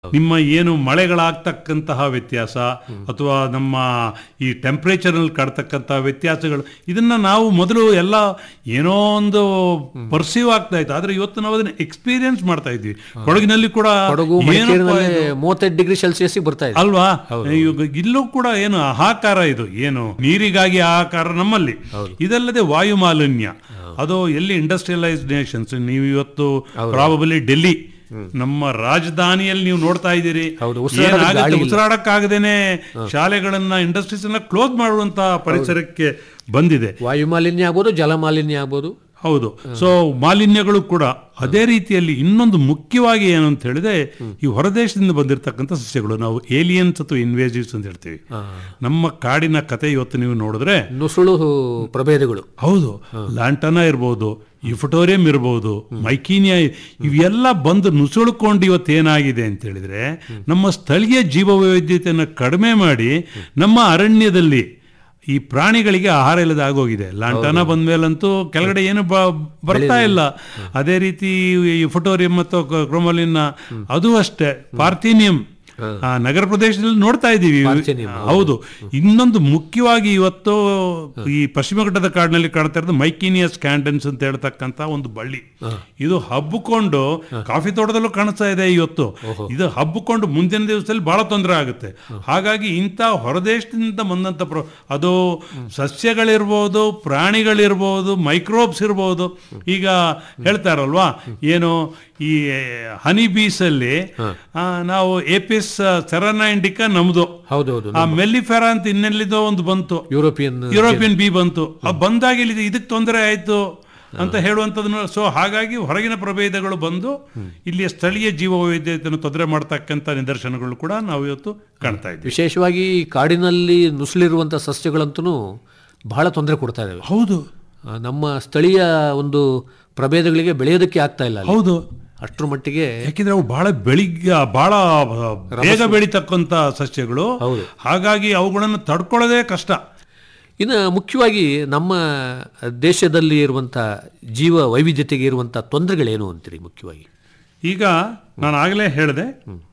ನಿಮ್ಮ ಏನು ಮಳೆಗಳಾಗ್ತಕ್ಕಂತಹ ವ್ಯತ್ಯಾಸ ಅಥವಾ ನಮ್ಮ ಈ ಟೆಂಪರೇಚರ್ನಲ್ಲಿ ಕಾಡ್ತಕ್ಕಂತಹ ವ್ಯತ್ಯಾಸಗಳು ಇದನ್ನ ನಾವು ಮೊದಲು ಎಲ್ಲ ಏನೋ ಒಂದು ಪರ್ಸೀವ್ ಆಗ್ತಾ ಇತ್ತು ಆದ್ರೆ ಇವತ್ತು ನಾವು ಅದನ್ನ ಎಕ್ಸ್ಪೀರಿಯನ್ಸ್ ಮಾಡ್ತಾ ಇದ್ವಿ ಕೊಡಗಿನಲ್ಲಿ ಕೂಡ ಕೊಡಗು ಏನಪ್ಪಾ ಮಡಿಕೇರಿನಲ್ಲಿ ಇದು? ಮೂವತ್ತೈದು ಡಿಗ್ರಿ ಸೆಲ್ಸಿಯಸ್ ಬರ್ತಾ ಇದೆ ಅಲ್ವಾ ಇವಾಗ ಇಲ್ಲೂ ಕೂಡ ಏನು ಹಾಹಾಕಾರ ಇದು ಏನು ನೀರಿಗಾಗಿ ಹಾಹಾಕಾರ ನಮ್ಮಲ್ಲಿ ಇದಲ್ಲದೆ ವಾಯು ಮಾಲಿನ್ಯ ಅದು ಎಲ್ಲಿ ಇಂಡಸ್ಟ್ರಿಯಲೈಸ್ಡ್ ನೇಷನ್ಸ್ ನೀವು ಇವತ್ತು ಪ್ರಾಬಬಲಿ ಡೆಲ್ಲಿ ನಮ್ಮ ರಾಜಧಾನಿಯಲ್ಲಿ ನೀವು ನೋಡ್ತಾ ಇದ್ದೀರಿ ಹೌದು, ಉಸಿರಾಡೋದಕ್ಕೆ ಏನಾಗುತ್ತೆ ಗಾಳಿ ಇಲ್ಲ. ಉಸಿರಾಡಕ್ಕಾಗದೇನೆ ಶಾಲೆಗಳನ್ನ ಇಂಡಸ್ಟ್ರೀಸ್ ಅನ್ನ ಕ್ಲೋಸ್ ಮಾಡುವಂತ ಪರಿಸರಕ್ಕೆ ಬಂದಿದೆ ವಾಯು ಮಾಲಿನ್ಯ ಆಗ್ಬೋದು ಜಲ ಮಾಲಿನ್ಯ ಆಗ್ಬೋದು ಹೌದು ಸೊ ಮಾಲಿನ್ಯಗಳು ಕೂಡ ಅದೇ ರೀತಿಯಲ್ಲಿ ಇನ್ನೊಂದು ಮುಖ್ಯವಾಗಿ ಏನು ಅಂತ ಹೇಳಿದ್ರೆ ಈ ಹೊರದೇಶದಿಂದ ಬಂದಿರತಕ್ಕಂಥ ಸಸ್ಯಗಳು ನಾವು ಏಲಿಯನ್ಸ್ ಅಥವಾ ಇನ್ವೇಸಿವ್ಸ್ ಅಂತ ಹೇಳ್ತೀವಿ ನಮ್ಮ ಕಾಡಿನ ಕತೆ ಇವತ್ತು ನೀವು ನೋಡಿದ್ರೆ ನುಸುಳು ಪ್ರಭೇದಗಳು ಹೌದು ಲ್ಯಾಂಟನ ಇರ್ಬೋದು ಇಫಟೋರಿಯಂ ಇರ್ಬೋದು ಮೈಕೀನಿಯಾ ಇವೆಲ್ಲ ಬಂದು ನುಸುಳುಕೊಂಡು ಇವತ್ತು ಏನಾಗಿದೆ ಅಂತ ಹೇಳಿದ್ರೆ ನಮ್ಮ ಸ್ಥಳೀಯ ಜೀವ ವೈವಿಧ್ಯತೆಯನ್ನು ಕಡಿಮೆ ಮಾಡಿ ನಮ್ಮ ಅರಣ್ಯದಲ್ಲಿ ಈ ಪ್ರಾಣಿಗಳಿಗೆ ಆಹಾರ ಇಲ್ಲದೆ ಆಗೋಗಿದೆ ಲಾಂಟನ ಬಂದ್ಮೇಲಂತೂ ಕೆಳಗಡೆ ಏನು ಬ- ಬರ್ತಾ ಇಲ್ಲ ಅದೇ ರೀತಿ ಈ ಫೋಟೋರಿಯಂ ಮತ್ತು ಕ್ರೋಮಲಿನ್ ಅದು ಅಷ್ಟೇ ಪಾರ್ಥೀನಿಯಂ ಆ, ನಗರ ಪ್ರದೇಶದಲ್ಲಿ ನೋಡ್ತಾ ಇದ್ದೀವಿ ಹೌದು ಇನ್ನೊಂದು ಮುಖ್ಯವಾಗಿ ಇವತ್ತು ಈ ಪಶ್ಚಿಮ ಘಟ್ಟದ ಕಾಡಿನಲ್ಲಿ ಕಾಣ್ತಾ ಇರೋದು ಮೈಕೀನಿಯಸ್ ಕ್ಯಾಂಡನ್ಸ್ ಅಂತ ಹೇಳ್ತಕ್ಕಂತ ಒಂದು ಬಳ್ಳಿ ಇದು ಹಬ್ಬಿಕೊಂಡು ಕಾಫಿ ತೋಟದಲ್ಲೂ ಕಾಣಿಸ್ತಾ ಇದೆ ಇವತ್ತು ಇದು ಹಬ್ಬಿಕೊಂಡು ಮುಂದಿನ ದಿವಸದಲ್ಲಿ ಬಹಳ ತೊಂದರೆ ಆಗುತ್ತೆ ಹಾಗಾಗಿ ಇಂಥ ಹೊರದೇಶದಿಂದ ಬಂದಂತ ಪ್ರ ಅದು ಸಸ್ಯಗಳಿರ್ಬೋದು ಪ್ರಾಣಿಗಳಿರ್ಬೋದು ಮೈಕ್ರೋಬ್ಸ್ ಇರ್ಬೋದು ಈಗ ಹೇಳ್ತಾರಲ್ವಾ ಏನು ಈ ಹನಿ ಬೀಸಲ್ಲಿ ಆ, ನಾವು ಏಪಿಸ್ ಸೆರನಾ ಇಂಡಿಕಾ ನಮ್ದು ಹೌದೌದು ಆ ಮೆಲ್ಲಿಫೆರಾ ಅಂತ ಇನ್ನೆಲ್ಲಿದೋ ಒಂದು ಬಂತು ಯುರೋಪಿಯನ್ ಯುರೋಪಿಯನ್ ಬಿ ಬಂತು ಆ ಬಂದಾಗ ಇಲ್ಲಿ ಇದಕ್ಕೆ ತೊಂದರೆ ಆಯ್ತು ಅಂತ ಹೇಳುವಂಥದ್ದನ್ನು ಸೊ ಹಾಗಾಗಿ ಹೊರಗಿನ ಪ್ರಭೇದಗಳು ಬಂದು ಇಲ್ಲಿಯ ಸ್ಥಳೀಯ ಜೀವ ವೈವಿಧ್ಯತೆಯನ್ನು ತೊಂದರೆ ಮಾಡ್ತಕ್ಕಂಥ ನಿದರ್ಶನಗಳು ಕೂಡ ನಾವು ಇವತ್ತು ಕಾಣ್ತಾ ಇದ್ದೀವಿ ವಿಶೇಷವಾಗಿ ಈ ಕಾಡಿನಲ್ಲಿ ನುಸುಳಿರುವಂಥ ಸಸ್ಯಗಳಂತೂ ಬಹಳ ತೊಂದರೆ ಕೊಡ್ತಾ ಇದ್ದಾವೆ ಹೌದು ಆ, ನಮ್ಮ ಸ್ಥಳೀಯ ಒಂದು ಪ್ರಭೇದಗಳಿಗೆ ಬೆಳೆಯೋದಕ್ಕೆ ಆಗ್ತಾ ಇಲ್ಲ ಅಲ್ಲಿ. ಹೌದು ಅಷ್ಟ್ರ ಮಟ್ಟಿಗೆ ಯಾಕೆಂದ್ರೆ ಅವು ಬಹಳ ಬೆಳಿಗ್ಗೆ ಬಹಳ ಬೇಗ ಬೆಳೀತಕ್ಕಂಥ ಸಸ್ಯಗಳು ಹೌದು. ಹಾಗಾಗಿ ಅವುಗಳನ್ನು ತಡ್ಕೊಳ್ಳೋದೇ ಕಷ್ಟ ಇನ್ನು ಮುಖ್ಯವಾಗಿ ನಮ್ಮ ದೇಶದಲ್ಲಿ ಇರುವಂಥ ಜೀವ ವೈವಿಧ್ಯತೆಗೆ ಇರುವಂಥ ತೊಂದರೆಗಳೇನು ಅಂತೀರಿ ಮುಖ್ಯವಾಗಿ ಈಗ ನಾನು ಆಗಲೇ ಹೇಳಿದೆ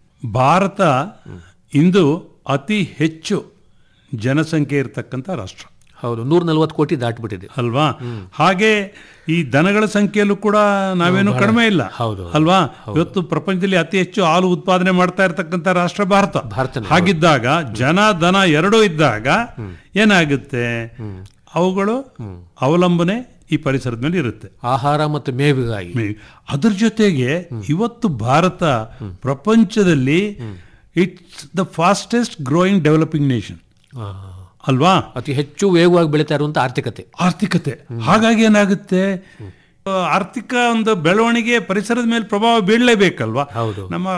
ಭಾರತ ಇಂದು ಅತಿ ಹೆಚ್ಚು ಜನಸಂಖ್ಯೆ ಇರತಕ್ಕಂಥ ರಾಷ್ಟ್ರ ಹೌದು ನೂರ ನಲ್ವತ್ತು ಕೋಟಿ ದಾಟ್ಬಿಟ್ಟಿದೆ ಅಲ್ವಾ ಹಾಗೆ ಈ ದನಗಳ ಸಂಖ್ಯೆಯಲ್ಲೂ ಕೂಡ ನಾವೇನು ಕಡಿಮೆ ಇಲ್ಲ ಹೌದು. ಅಲ್ವಾ ಇವತ್ತು ಪ್ರಪಂಚದಲ್ಲಿ ಅತಿ ಹೆಚ್ಚು ಹಾಲು ಉತ್ಪಾದನೆ ಮಾಡ್ತಾ ಇರತಕ್ಕಂಥ ರಾಷ್ಟ್ರ ಭಾರತ ಭಾರತನೇ, ಹಾಗಿದ್ದಾಗ ಜನ ದನ ಎರಡೂ ಇದ್ದಾಗ ಏನಾಗುತ್ತೆ ಅವುಗಳು ಅವಲಂಬನೆ ಈ ಪರಿಸರದ ಮೇಲೆ ಇರುತ್ತೆ ಆಹಾರ ಮತ್ತು ಮೇವಿಗಾಗಿ ಮೇ- ಅದ್ರ ಜೊತೆಗೆ ಇವತ್ತು ಭಾರತ ಪ್ರಪಂಚದಲ್ಲಿ it's the fastest growing developing nation ಆ, ಅಲ್ವಾ ಅತಿ ಹೆಚ್ಚು ವೇಗವಾಗಿ ಬೆಳೀತಾ ಇರುವಂಥ ಆರ್ಥಿಕತೆ ಆರ್ಥಿಕತೆ ಹಾಗಾಗಿ ಏನಾಗುತ್ತೆ ಆ, ಆರ್ಥಿಕ ಒಂದು ಬೆಳವಣಿಗೆ ಪರಿಸರದ ಮೇಲೆ ಪ್ರಭಾವ ಬೀಳಲೇಬೇಕಲ್ವಾ ಹೌದು. ನಮ್ಮ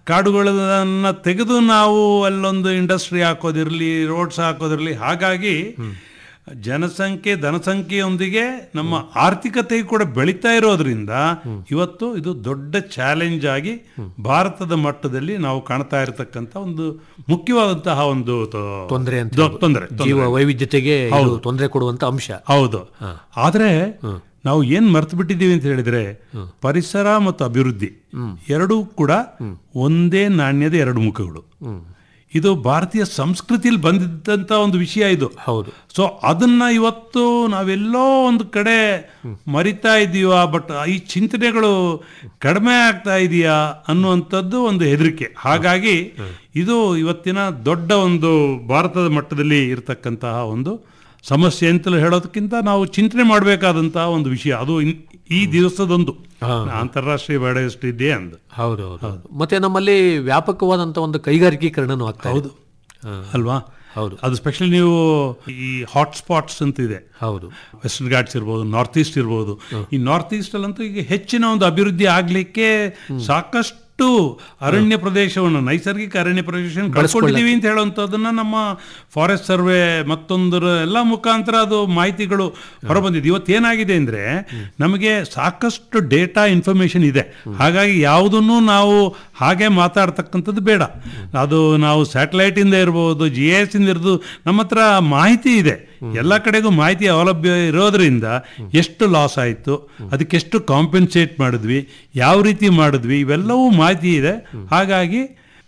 ಕಾಡುಗಳನ್ನ ತೆಗೆದು ನಾವು ಅಲ್ಲೊಂದು ಇಂಡಸ್ಟ್ರಿ ಹಾಕೋದಿರಲಿ ರೋಡ್ಸ್ ಹಾಕೋದಿರಲಿ ಹಾಗಾಗಿ ಜನಸಂಖ್ಯೆ ಧನಸಂಖ್ಯೆಯೊಂದಿಗೆ ನಮ್ಮ ಆರ್ಥಿಕತೆ ಕೂಡ ಬೆಳೀತಾ ಇರೋದ್ರಿಂದ ಇವತ್ತು ಇದು ದೊಡ್ಡ ಚಾಲೆಂಜ್ ಆಗಿ ಭಾರತದ ಮಟ್ಟದಲ್ಲಿ ನಾವು ಕಾಣ್ತಾ ಇರತಕ್ಕಂಥ ಒಂದು ಮುಖ್ಯವಾದಂತಹ ಒಂದು ತ- ತೊಂದರೆ ಅಂತ ದೊ- ತೊಂದರೆ ಜೀವ ವೈವಿಧ್ಯತೆಗೆ ಇದು ತೊಂದರೆ ಕೊಡುವಂಥ ಅಂಶ ಹೌದು ಆದ್ರೆ ನಾವು ಏನ್ ಮರ್ತು ಬಿಟ್ಟಿದ್ದೀವಿ ಅಂತ ಹೇಳಿದ್ರೆ ಪರಿಸರ ಮತ್ತು ಅಭಿವೃದ್ಧಿ ಎರಡೂ ಕೂಡ ಒಂದೇ ನಾಣ್ಯದ ಎರಡು ಮುಖಗಳು ಇದು ಭಾರತೀಯ ಸಂಸ್ಕೃತಿಯಲ್ಲಿ ಬಂದಿದ್ದಂತ ಒಂದು ವಿಷಯ ಇದು ಹೌದು ಸೊ ಅದನ್ನ ಇವತ್ತು ನಾವೆಲ್ಲೋ ಒಂದು ಕಡೆ ಮರಿತಾ ಇದೀವ ಬಟ್ ಈ ಚಿಂತನೆಗಳು ಕಡಿಮೆ ಆಗ್ತಾ ಇದೆಯಾ ಅನ್ನುವಂಥದ್ದು ಒಂದು ಹೆದರಿಕೆ ಹಾಗಾಗಿ ಇದು ಇವತ್ತಿನ ದೊಡ್ಡ ಒಂದು ಭಾರತದ ಮಟ್ಟದಲ್ಲಿ ಇರತಕ್ಕಂತಹ ಒಂದು ಸಮಸ್ಯೆ ಅಂತಲೂ ಹೇಳೋದಕ್ಕಿಂತ ನಾವು ಚಿಂತನೆ ಮಾಡಬೇಕಾದಂತಹ ಒಂದು ವಿಷಯ ಅದು ಇನ್- ಈ ದಿವಸದೊಂದು ಅಂತಾರಾಷ್ಟ್ರೀಯ ಬಯೋಡೈವರ್ಸಿಟಿ ಡೇ ಅಂದು ಹೌದು ಹೌದು ಹೌದು ಮತ್ತೆ ನಮ್ಮಲ್ಲಿ ವ್ಯಾಪಕವಾದಂಥ ಒಂದು ಕೈಗಾರಿಕೀಕರಣನೂ ಆಗ್ತಾ ಇದೆ. ಹೌದು ಅಲ್ವಾ ಹೌದು ಅದು ಸ್ಪೆಷಲಿ ನೀವು ಈ ಹಾಟ್ ಸ್ಪಾಟ್ಸ್ ಅಂತ ಇದೆ ಹೌದು ವೆಸ್ಟರ್ನ್ ಘಾಟ್ಸ್ ಇರ್ಬೋದು ನಾರ್ತ್ ಈಸ್ಟ್ ಇರ್ಬೋದು ಈ ನಾರ್ತ್ ಈಸ್ಟ್ ಅಲ್ಲಂತೂ ಈಗ ಹೆಚ್ಚಿನ ಒಂದು ಅಭಿವೃದ್ಧಿ ಆಗ್ಲಿಕ್ಕೆ ಸಾಕಷ್ಟು ಅರಣ್ಯ ಪ್ರದೇಶವನ್ನು ನೈಸರ್ಗಿಕ ಅರಣ್ಯ ಪ್ರದೇಶವನ್ನು ಕಳ್ಕೊಂಡಿದ್ದೀವಿ ಅಂತ ಹೇಳುವಂಥದ್ದನ್ನ ನಮ್ಮ ಫಾರೆಸ್ಟ್ ಸರ್ವೆ ಮತ್ತೊಂದರ ಎಲ್ಲ ಮುಖಾಂತರ ಅದು ಮಾಹಿತಿಗಳು ಹೊರಬಂದಿದೆ ಇವತ್ತು ಏನಾಗಿದೆ ಅಂದ್ರೆ ನಮಗೆ ಸಾಕಷ್ಟು ಡೇಟಾ ಇನ್ಫಾರ್ಮೇಶನ್ ಇದೆ ಹಾಗಾಗಿ ಯಾವುದನ್ನು ನಾವು ಹಾಗೆ ಮಾತಾಡ್ತಕ್ಕಂಥದ್ದು ಬೇಡ ಅದು ನಾವು ಸ್ಯಾಟಲೈಟ್ ಇಂದ ಇರ್ಬೋದು ಜಿ ಎಸ್ ಇಂದ ಇರ್ಬೋದು ನಮ್ಮ ಹತ್ರ ಮಾಹಿತಿ ಇದೆ ಎಲ್ಲ ಕಡೆಗೂ ಮಾಹಿತಿ ಸೌಲಭ್ಯ ಇರೋದ್ರಿಂದ ಎಷ್ಟು ಲಾಸ್ ಆಯಿತು ಅದಕ್ಕೆಷ್ಟು ಕಾಂಪೆನ್ಸೇಟ್ ಮಾಡಿದ್ವಿ ಯಾವ ರೀತಿ ಮಾಡಿದ್ವಿ ಇವೆಲ್ಲವೂ ಮಾಹಿತಿ ಇದೆ ಹಾಗಾಗಿ